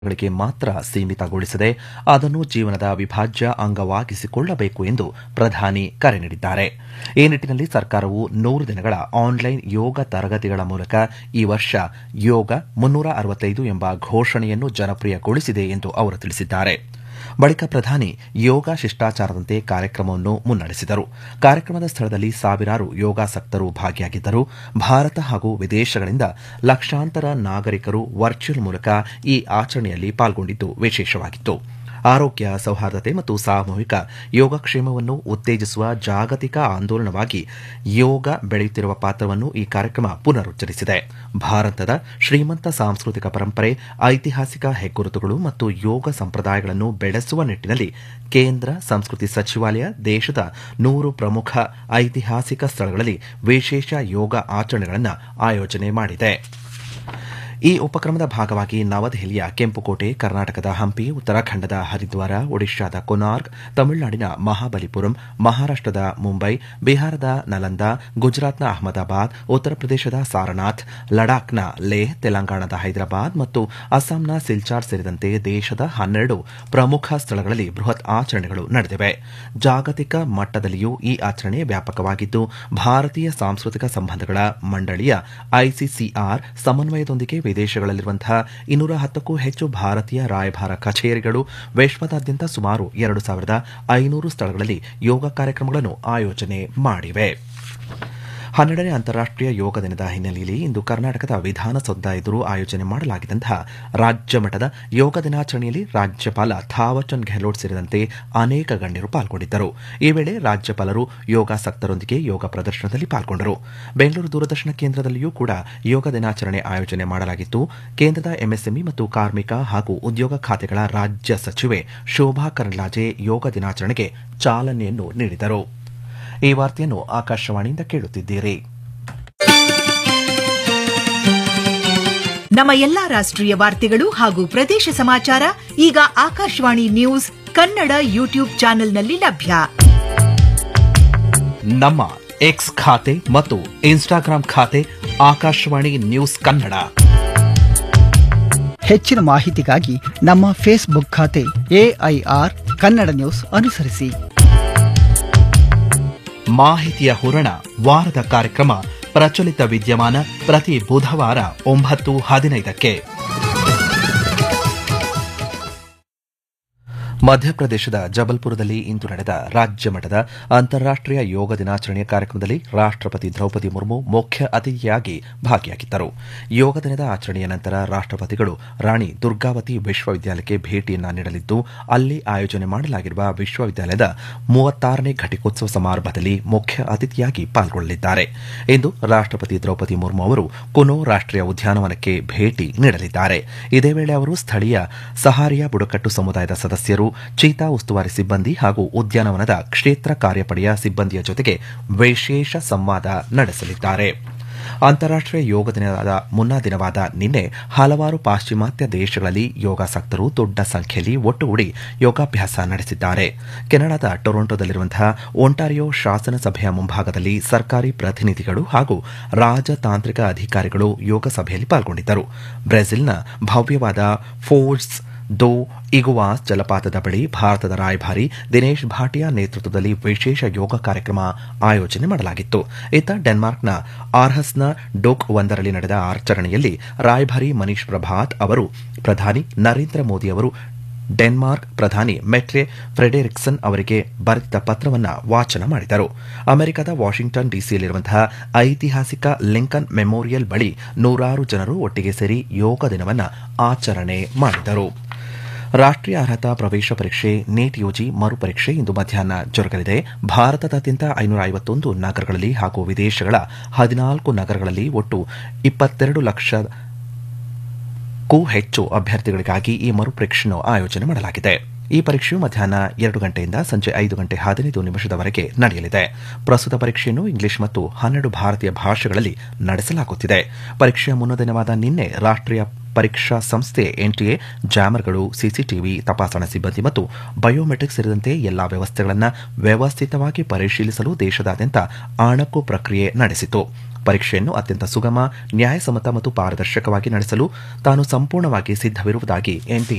ಗಳಿಗೆ ಮಾತ್ರ ಸೀಮಿತಗೊಳಿಸದೆ ಅದನ್ನು ಜೀವನದ ಅವಿಭಾಜ್ಯ ಅಂಗವಾಗಿಸಿಕೊಳ್ಳಬೇಕು ಎಂದು ಪ್ರಧಾನಿ ಕರೆ ನೀಡಿದ್ದಾರೆ ಈ ನಿಟ್ಟಿನಲ್ಲಿ ಸರ್ಕಾರವು ನೂರು ದಿನಗಳ ಆನ್ಲೈನ್ ಯೋಗ ತರಗತಿಗಳ ಮೂಲಕ ಈ ವರ್ಷ ಯೋಗ ಮುನ್ನೂರ ಅರವತ್ತೈದು ಎಂಬ ಘೋಷಣೆಯನ್ನು ಜನಪ್ರಿಯಗೊಳಿಸಿದೆ ಎಂದು ಅವರು ತಿಳಿಸಿದ್ದಾರೆ ಬಳಿಕ ಪ್ರಧಾನಿ ಯೋಗ ಶಿಷ್ಟಾಚಾರದಂತೆ ಕಾರ್ಯಕ್ರಮವನ್ನು ಮುನ್ನಡೆಸಿದರು ಕಾರ್ಯಕ್ರಮದ ಸ್ಥಳದಲ್ಲಿ ಸಾವಿರಾರು ಯೋಗಾಸಕ್ತರು ಭಾಗಿಯಾಗಿದ್ದರು ಭಾರತ ಹಾಗೂ ವಿದೇಶಗಳಿಂದ ಲಕ್ಷಾಂತರ ನಾಗರಿಕರು ವರ್ಚುವಲ್ ಮೂಲಕ ಈ ಆಚರಣೆಯಲ್ಲಿ ಪಾಲ್ಗೊಂಡಿದ್ದು ವಿಶೇಷವಾಗಿತ್ತು ಆರೋಗ್ಯ ಸೌಹಾರ್ದತೆ ಮತ್ತು ಸಾಮೂಹಿಕ ಯೋಗಕ್ಷೇಮವನ್ನು ಉತ್ತೇಜಿಸುವ ಜಾಗತಿಕ ಆಂದೋಲನವಾಗಿ ಯೋಗ ಬೆಳೆಯುತ್ತಿರುವ ಪಾತ್ರವನ್ನು ಈ ಕಾರ್ಯಕ್ರಮ ಪುನರುಚ್ಚರಿಸಿದೆ ಭಾರತದ ಶ್ರೀಮಂತ ಸಾಂಸ್ಕೃತಿಕ ಪರಂಪರೆ ಐತಿಹಾಸಿಕ ಹೆಗ್ಗುರುತುಗಳು ಮತ್ತು ಯೋಗ ಸಂಪ್ರದಾಯಗಳನ್ನು ಬೆಳೆಸುವ ನಿಟ್ಟಿನಲ್ಲಿ ಕೇಂದ್ರ ಸಂಸ್ಕೃತಿ ಸಚಿವಾಲಯ ದೇಶದ ನೂರು ಪ್ರಮುಖ ಐತಿಹಾಸಿಕ ಸ್ಥಳಗಳಲ್ಲಿ ವಿಶೇಷ ಯೋಗ ಆಚರಣೆಗಳನ್ನು ಆಯೋಜನೆ ಮಾಡಿದೆ ಈ ಉಪಕ್ರಮದ ಭಾಗವಾಗಿ ನವದೆಹಲಿಯ ಕೆಂಪುಕೋಟೆ ಕರ್ನಾಟಕದ ಹಂಪಿ ಉತ್ತರಾಖಂಡದ ಹರಿದ್ವಾರ ಒಡಿಶಾದ ಕೊನಾರ್ಕ್ ತಮಿಳುನಾಡಿನ ಮಹಾಬಲಿಪುರಂ ಮಹಾರಾಷ್ಟದ ಮುಂಬೈ ಬಿಹಾರದ ನಲಂದ ಗುಜರಾತ್ನ ಅಹಮದಾಬಾದ್ ಉತ್ತರ ಪ್ರದೇಶದ ಸಾರನಾಥ್ ಲಡಾಖ್ನ ಲೇಹ್ ತೆಲಂಗಾಣದ ಹೈದರಾಬಾದ್ ಮತ್ತು ಅಸ್ಸಾಂನ ಸಿಲ್ಚಾರ್ ಸೇರಿದಂತೆ ದೇಶದ ಹನ್ನೆರಡು ಪ್ರಮುಖ ಸ್ಥಳಗಳಲ್ಲಿ ಬೃಹತ್ ಆಚರಣೆಗಳು ನಡೆದಿವೆ ಜಾಗತಿಕ ಮಟ್ಟದಲ್ಲಿಯೂ ಈ ಆಚರಣೆ ವ್ಯಾಪಕವಾಗಿದ್ದು ಭಾರತೀಯ ಸಾಂಸ್ಕೃತಿಕ ಸಂಬಂಧಗಳ ಮಂಡಳಿಯ ಐಸಿಸಿಆರ್ ಸಮನ್ವಯದೊಂದಿಗೆ ವಿದೇಶಗಳಲ್ಲಿರುವಂತಹ ಇನ್ನೂರ ಹತ್ತಕ್ಕೂ ಹೆಚ್ಚು ಭಾರತೀಯ ರಾಯಭಾರ ಕಚೇರಿಗಳು ವಿಶ್ವದಾದ್ಯಂತ ಸುಮಾರು ಎರಡು ಸಾವಿರದ ಐನೂರು ಸ್ಥಳಗಳಲ್ಲಿ ಯೋಗ ಕಾರ್ಯಕ್ರಮಗಳನ್ನು ಆಯೋಜನೆ ಮಾಡಿವೆ ಹನ್ನೆರಡನೇ ಅಂತಾರಾಷ್ಟೀಯ ಯೋಗ ದಿನದ ಹಿನ್ನೆಲೆಯಲ್ಲಿ ಇಂದು ಕರ್ನಾಟಕದ ವಿಧಾನಸೌಧ ಎದುರು ಆಯೋಜನೆ ಮಾಡಲಾಗಿದ್ದಂತಹ ರಾಜ್ಯ ಮಟ್ಟದ ಯೋಗ ದಿನಾಚರಣೆಯಲ್ಲಿ ರಾಜ್ಯಪಾಲ ಥಾವರ್ಚಂದ್ ಗೆಹ್ಲೋಟ್ ಸೇರಿದಂತೆ ಅನೇಕ ಗಣ್ಯರು ಪಾಲ್ಗೊಂಡಿದ್ದರು ಈ ವೇಳೆ ರಾಜ್ಯಪಾಲರು ಯೋಗಾಸಕ್ತರೊಂದಿಗೆ ಯೋಗ ಪ್ರದರ್ಶನದಲ್ಲಿ ಪಾಲ್ಗೊಂಡರು ಬೆಂಗಳೂರು ದೂರದರ್ಶನ ಕೇಂದ್ರದಲ್ಲಿಯೂ ಕೂಡ ಯೋಗ ದಿನಾಚರಣೆ ಆಯೋಜನೆ ಮಾಡಲಾಗಿತ್ತು ಕೇಂದ್ರದ ಎಂಎಸ್ಎಂಇ ಮತ್ತು ಕಾರ್ಮಿಕ ಹಾಗೂ ಉದ್ಯೋಗ ಖಾತೆಗಳ ರಾಜ್ಯ ಸಚಿವೆ ಶೋಭಾ ಕರಂದ್ಲಾಜೆ ಯೋಗ ದಿನಾಚರಣೆಗೆ ಚಾಲನೆಯನ್ನು ನೀಡಿದರು ಈ ವಾರ್ತೆಯನ್ನು ಆಕಾಶವಾಣಿಯಿಂದ ಕೇಳುತ್ತಿದ್ದೀರಿ ನಮ್ಮ ಎಲ್ಲಾ ರಾಷ್ಟ್ರೀಯ ವಾರ್ತೆಗಳು ಹಾಗೂ ಪ್ರದೇಶ ಸಮಾಚಾರ ಈಗ ಆಕಾಶವಾಣಿ ನ್ಯೂಸ್ ಕನ್ನಡ ಯೂಟ್ಯೂಬ್ ಚಾನೆಲ್ನಲ್ಲಿ ಲಭ್ಯ ನಮ್ಮ ಎಕ್ಸ್ ಖಾತೆ ಮತ್ತು ಇನ್ಸ್ಟಾಗ್ರಾಂ ಖಾತೆ ಆಕಾಶವಾಣಿ ನ್ಯೂಸ್ ಕನ್ನಡ ಹೆಚ್ಚಿನ ಮಾಹಿತಿಗಾಗಿ ನಮ್ಮ ಫೇಸ್ಬುಕ್ ಖಾತೆ ಎಐಆರ್ ಕನ್ನಡ ನ್ಯೂಸ್ ಅನುಸರಿಸಿ ಮಾಹಿತಿಯ ಹೂರಣ ವಾರದ ಕಾರ್ಯಕ್ರಮ ಪ್ರಚಲಿತ ವಿದ್ಯಮಾನ ಪ್ರತಿ ಬುಧವಾರ ಒಂಬತ್ತು ಹದಿನೈದಕ್ಕೆ ಮಧ್ಯಪ್ರದೇಶದ ಜಬಲ್ಪುರದಲ್ಲಿ ಇಂದು ನಡೆದ ರಾಜ್ಯ ಮಟ್ಟದ ಅಂತಾರಾಷ್ಟೀಯ ಯೋಗ ದಿನಾಚರಣೆಯ ಕಾರ್ಯಕ್ರಮದಲ್ಲಿ ರಾಷ್ಟಪತಿ ದ್ರೌಪದಿ ಮುರ್ಮು ಮುಖ್ಯ ಅತಿಥಿಯಾಗಿ ಭಾಗಿಯಾಗಿದ್ದರು ಯೋಗ ದಿನದ ಆಚರಣೆಯ ನಂತರ ರಾಷ್ಟಪತಿಗಳು ರಾಣಿ ದುರ್ಗಾವತಿ ವಿಶ್ವವಿದ್ಯಾಲಯಕ್ಕೆ ಭೇಟಿಯನ್ನ ನೀಡಲಿದ್ದು ಅಲ್ಲಿ ಆಯೋಜನೆ ಮಾಡಲಾಗಿರುವ ವಿಶ್ವವಿದ್ಯಾಲಯದ ಮೂವತ್ತಾರನೇ ಘಟಿಕೋತ್ಸವ ಸಮಾರಂಭದಲ್ಲಿ ಮುಖ್ಯ ಅತಿಥಿಯಾಗಿ ಪಾಲ್ಗೊಳ್ಳಲಿದ್ದಾರೆ ಇಂದು ರಾಷ್ಟಪತಿ ದ್ರೌಪದಿ ಮುರ್ಮು ಅವರು ಕುನೋ ರಾಷ್ಟೀಯ ಉದ್ಯಾನವನಕ್ಕೆ ಭೇಟಿ ನೀಡಲಿದ್ದಾರೆ ಇದೇ ವೇಳೆ ಅವರು ಸ್ಥಳೀಯ ಸಹಾರಿಯಾ ಬುಡಕಟ್ಟು ಸಮುದಾಯದ ಸದಸ್ಯರು ಚೀತಾ ಉಸ್ತುವಾರಿ ಸಿಬ್ಬಂದಿ ಹಾಗೂ ಉದ್ಯಾನವನದ ಕ್ಷೇತ್ರ ಕಾರ್ಯಪಡೆಯ ಸಿಬ್ಬಂದಿಯ ಜೊತೆಗೆ ವಿಶೇಷ ಸಂವಾದ ನಡೆಸಲಿದ್ದಾರೆ ಅಂತಾರಾಷ್ಟೀಯ ಯೋಗ ದಿನದ ಮುನ್ನಾ ದಿನವಾದ ನಿನ್ನೆ ಹಲವಾರು ಪಾಶ್ಚಿಮಾತ್ಯ ದೇಶಗಳಲ್ಲಿ ಯೋಗಾಸಕ್ತರು ದೊಡ್ಡ ಸಂಖ್ಯೆಯಲ್ಲಿ ಒಟ್ಟುಗೂಡಿ ಯೋಗಾಭ್ಯಾಸ ನಡೆಸಿದ್ದಾರೆ ಕೆನಡಾದ ಟೊರೊಂಟೊದಲ್ಲಿರುವಂತಹ ಒಂಟಾರಿಯೋ ಶಾಸನ ಸಭೆಯ ಮುಂಭಾಗದಲ್ಲಿ ಸರ್ಕಾರಿ ಪ್ರತಿನಿಧಿಗಳು ಹಾಗೂ ರಾಜತಾಂತ್ರಿಕ ಅಧಿಕಾರಿಗಳು ಯೋಗ ಸಭೆಯಲ್ಲಿ ಪಾಲ್ಗೊಂಡಿದ್ದರು ಬ್ರೆಜಿಲ್ನ ಭವ್ಯವಾದ ಫೋರ್ಸ್ ದೋ ಇಗುವಾಸ್ ಜಲಪಾತದ ಬಳಿ ಭಾರತದ ರಾಯಭಾರಿ ದಿನೇಶ್ ಭಾಟಿಯಾ ನೇತೃತ್ವದಲ್ಲಿ ವಿಶೇಷ ಯೋಗ ಕಾರ್ಯಕ್ರಮ ಆಯೋಜನೆ ಮಾಡಲಾಗಿತ್ತು ಇತ್ತ ಡೆನ್ಮಾರ್ಕ್ನ ಆರ್ಹಸ್ನ ಡೋಕ್ ಒಂದರಲ್ಲಿ ನಡೆದ ಆಚರಣೆಯಲ್ಲಿ ರಾಯಭಾರಿ ಮನೀಶ್ ಪ್ರಭಾತ್ ಅವರು ಪ್ರಧಾನಿ ನರೇಂದ್ರ ಮೋದಿ ಅವರು ಡೆನ್ಮಾರ್ಕ್ ಪ್ರಧಾನಿ ಮೆಟ್ರೆ ಫ್ರೆಡೆರಿಕ್ಸನ್ ಅವರಿಗೆ ಬರೆದ ಪತ್ರವನ್ನು ವಾಚನ ಮಾಡಿದರು ಅಮೆರಿಕದ ವಾಷಿಂಗ್ಟನ್ ಡಿಸಿಯಲ್ಲಿರುವಂತಹ ಐತಿಹಾಸಿಕ ಲಿಂಕನ್ ಮೆಮೋರಿಯಲ್ ಬಳಿ ನೂರಾರು ಜನರು ಒಟ್ಟಿಗೆ ಸೇರಿ ಯೋಗ ದಿನವನ್ನು ಆಚರಣೆ ಮಾಡಿದರು ರಾಷ್ಟೀಯ ಅರ್ಹತಾ ಪ್ರವೇಶ ಪರೀಕ್ಷೆ ನೀಟ್ ಯುಜಿ ಮರುಪರೀಕ್ಷೆ ಇಂದು ಮಧ್ಯಾಹ್ನ ಜರುಗಲಿದೆ ಭಾರತದಾದ್ಯಂತ ಐನೂರ ಐವತ್ತೊಂದು ನಗರಗಳಲ್ಲಿ ಹಾಗೂ ವಿದೇಶಗಳ ಹದಿನಾಲ್ಕು ನಗರಗಳಲ್ಲಿ ಒಟ್ಟು ಇಪ್ಪತ್ತೆರಡು ಲಕ್ಷ ಕ್ಕೂ ಹೆಚ್ಚು ಅಭ್ಯರ್ಥಿಗಳಿಗಾಗಿ ಈ ಮರುಪರೀಕ್ಷೆಯನ್ನು ಆಯೋಜನೆ ಮಾಡಲಾಗಿದೆ ಈ ಪರೀಕ್ಷೆಯು ಮಧ್ಯಾಹ್ನ ಎರಡು ಗಂಟೆಯಿಂದ ಸಂಜೆ ಐದು ಗಂಟೆ ಹದಿನೈದು ನಿಮಿಷದವರೆಗೆ ನಡೆಯಲಿದೆ ಪ್ರಸ್ತುತ ಪರೀಕ್ಷೆಯನ್ನು ಇಂಗ್ಲಿಷ್ ಮತ್ತು ಹನ್ನೆರಡು ಭಾರತೀಯ ಭಾಷೆಗಳಲ್ಲಿ ನಡೆಸಲಾಗುತ್ತಿದೆ ಪರೀಕ್ಷೆಯ ಮುನ್ನ ದಿನವಾದ ನಿನ್ನೆ ರಾಷ್ಟೀಯ ಪರೀಕ್ಷಾ ಸಂಸ್ಥೆ ಎನ್ಟಿಎ ಜಾಮರ್ಗಳು ಸಿಸಿಟಿವಿ ತಪಾಸಣಾ ಸಿಬ್ಬಂದಿ ಮತ್ತು ಬಯೋಮೆಟ್ರಿಕ್ ಸೇರಿದಂತೆ ಎಲ್ಲಾ ವ್ಯವಸ್ಥೆಗಳನ್ನು ವ್ಯವಸ್ಥಿತವಾಗಿ ಪರಿಶೀಲಿಸಲು ದೇಶದಾದ್ಯಂತ ಆಣಕು ಪ್ರಕ್ರಿಯೆ ನಡೆಸಿತು ಪರೀಕ್ಷೆಯನ್ನು ಅತ್ಯಂತ ಸುಗಮ ನ್ಯಾಯಸಮ್ಮತ ಮತ್ತು ಪಾರದರ್ಶಕವಾಗಿ ನಡೆಸಲು ತಾನು ಸಂಪೂರ್ಣವಾಗಿ ಸಿದ್ದವಿರುವುದಾಗಿ ಎನ್ಟಿಎ